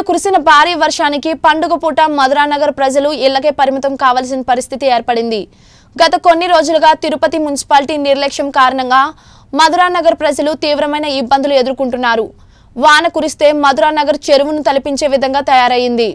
కురిసిన భారీ వర్షానికి పండుగ పూట మధురానగర్ ప్రజలు ఇళ్లకే పరిమితం కావాల్సిన పరిస్థితి ఏర్పడింది గత కొన్ని రోజులుగా తిరుపతి మున్సిపాలిటీ నిర్లక్ష్యం కారణంగా మధురానగర్ ప్రజలు తీవ్రమైన ఇబ్బందులు ఎదుర్కొంటున్నారు వాన కురిస్తే మధురానగర్ చెరువును తలపించే విధంగా తయారయ్యింది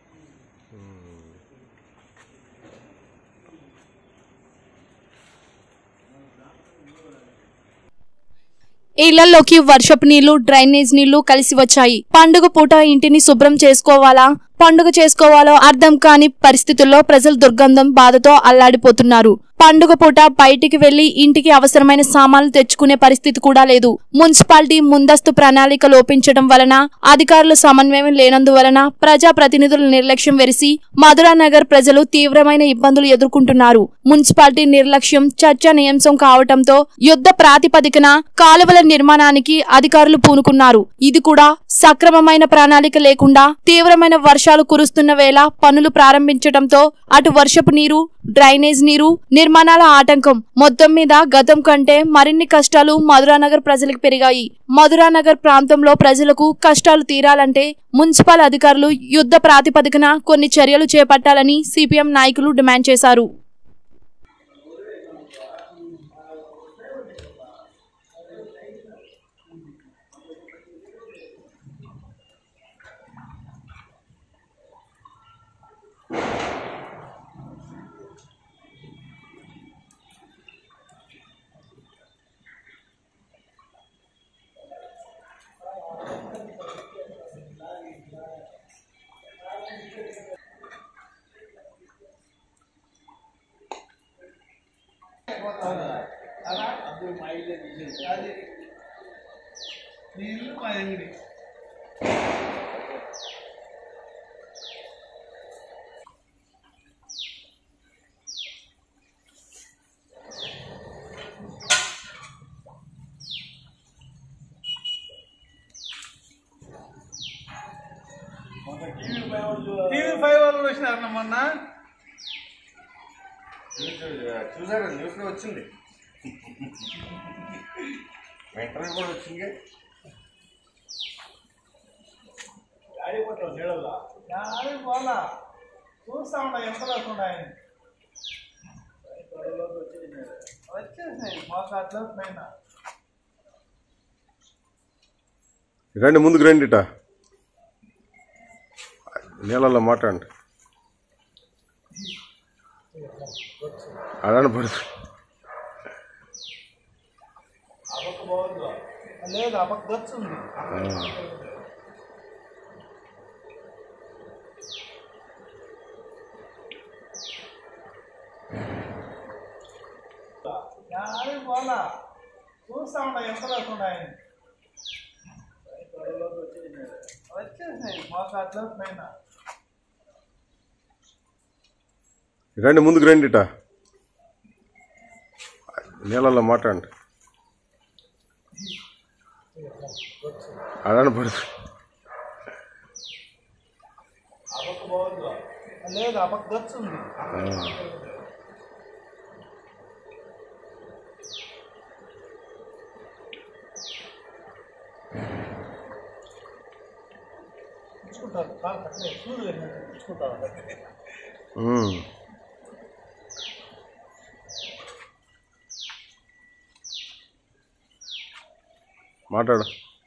ఇళ్లలోకి వర్షపు నీళ్లు డ్రైనేజ్ నీళ్లు కలిసి వచ్చాయి పండుగ పూట ఇంటిని శుభ్రం చేసుకోవాలా పండుగ చేసుకోవాలో అర్థం కాని పరిస్థితుల్లో ప్రజలు దుర్గంధం బాధతో అల్లాడిపోతున్నారు పండుగ పూట బయటికి వెళ్లి ఇంటికి అవసరమైన సామాన్లు తెచ్చుకునే పరిస్థితి కూడా లేదు మున్సిపాలిటీ ముందస్తు ప్రణాళిక లోపించడం వలన అధికారుల సమన్వయం లేనందువలన ప్రజా ప్రతినిధుల నిర్లక్ష్యం వెరిసి మధురానగర్ ప్రజలు తీవ్రమైన ఇబ్బందులు ఎదుర్కొంటున్నారు మున్సిపాలిటీ నిర్లక్ష్యం చర్చనీయాంశం కావటంతో యుద్ధ ప్రాతిపదికన కాలువల నిర్మాణానికి అధికారులు పూనుకున్నారు ఇది కూడా సక్రమమైన ప్రణాళిక లేకుండా తీవ్రమైన వర్షాలు కురుస్తున్న వేళ పనులు ప్రారంభించడంతో అటు వర్షపు నీరు డ్రైనేజ్ నీరు నిర్మాణాల ఆటంకం మొత్తం మీద గతం కంటే మరిన్ని కష్టాలు మధురానగర్ ప్రజలకు పెరిగాయి మధురానగర్ ప్రాంతంలో ప్రజలకు కష్టాలు తీరాలంటే మున్సిపల్ అధికారులు యుద్ధ ప్రాతిపదికన కొన్ని చర్యలు చేపట్టాలని సిపిఎం నాయకులు డిమాండ్ చేశారు నీళ్ళు మా అంగడి టీవీ ఫైవ్ వాళ్ళు వచ్చినారన్న మొన్న చూసారా న్యూస్ లో వచ్చింది వెంటనే కూడా వచ్చింది యాడే పోలా చూస్తా ఉండా ఎంత లేకుండా ఆయన వచ్చేసినాయి మాకు అట్లా పైన రండి ముందుకు రండి ఇట నీళ్ళల్లో మాట్లాడండి అలానే పడుతుంది లేదు ఆ పక్క గచ్చు ఉంది యాడే పోలా చూస్తా ఉండా ఎంత లేకుండా ఆయన వచ్చేసినాయి మాకు అట్లా పైన రండి ముందుకు రండి ఇట నీళ్ళల్లో మాట్లాడండి అలానే పడుతుంది లేదు ఆ పక్క గచ్చు ఉంది ఇచ్చుకుంటారు కాలు కట్టలేదు చూడు ఇచ్చుకుంటారు ఉమ్. మాట్లాడు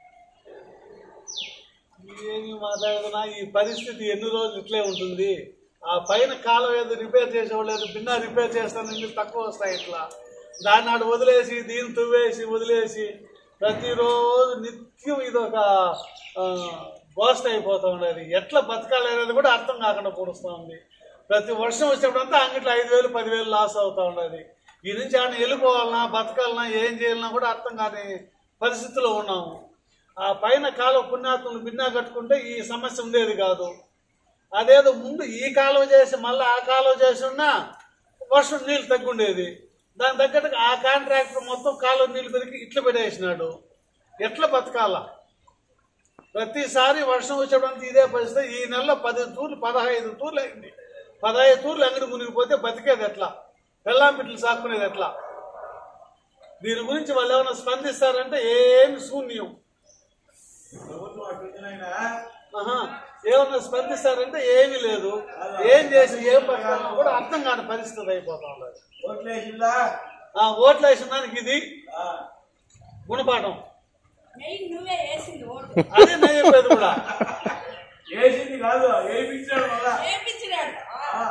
ఏమి మాట్లాడుతున్నా ఈ పరిస్థితి ఎన్ని రోజులు ఇట్లే ఉంటుంది ఆ పైన కాలం ఏదో రిపేర్ చేసేవాళ్ళు బిన్న రిపేర్ చేస్తానని తక్కువ వస్తాయి ఇట్లా దాన్ని నాడు వదిలేసి దీన్ని తువ్వేసి వదిలేసి ప్రతిరోజు నిత్యం ఇది ఒక గోస్ట్ అయిపోతూ ఉండేది ఎట్లా బతకాలి అనేది కూడా అర్థం కాకుండా పూడుస్తూ ఉంది ప్రతి వర్షం వచ్చినప్పుడంతా అంగిట్లో ఐదు వేలు పదివేలు లాస్ అవుతూ ఉండేది ఈ నుంచి ఆయన వెళ్ళిపోవాలన్నా బతకాలన్నా ఏం చేయాలన్నా కూడా అర్థం కాని పరిస్థితిలో ఉన్నాము ఆ పైన కాలువ పుణ్యాత్ములు బిన్నా కట్టుకుంటే ఈ సమస్య ఉండేది కాదు అదేదో ముందు ఈ కాలువ చేసి మళ్ళీ ఆ కాలువ చేసి ఉన్నా వర్షం నీళ్ళు తగ్గుండేది దాని తగ్గట్టుగా ఆ కాంట్రాక్టర్ మొత్తం కాలువ నీళ్ళు పెరిగి ఇట్లా పెట్టేసినాడు ఎట్లా బతకాల ప్రతిసారి వర్షం వచ్చేటప్పుడు ఇదే పరిస్థితి ఈ నెలలో పది తూర్లు పదహైదు తూర్లు అయింది పదహైదు తూర్లు అంగడి మునిగిపోతే బతికేది ఎట్లా పెళ్ళాం పిట్లు సాక్కునేది ఎట్లా దీని గురించి వాళ్ళు ఏమైనా స్పందిస్తారంటే ఏమి శూన్యం ఆహా. ఏమన్నా స్పందిస్తారంటే ఏమీ లేదు ఏం చేసి ఏం పడతామో కూడా అర్థం కాని పరిస్థితి అయిపోతా ఉన్నది ఓట్లేసిందా ఆ ఓట్లు వేసిన దానికి ఇది గుణపాఠం మెయిన్ నువ్వే వేసింది ఓటు అదే నేను చెప్పేది కూడా వేసింది కాదు వేయించాడు మళ్ళా వేపించినాడు ఆ.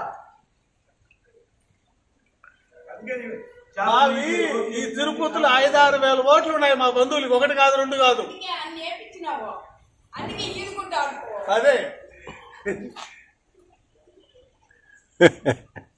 అందుకని చాలా మావి మంది ఈ తిరుపతిలో ఐదారు వేల ఓట్లు ఉన్నాయి మా బంధువులకి ఒకటి కాదు రెండు కాదు అందుకే అన్ని వేపించినావు అందుకే ఈదుకుంటా అనుకో అదే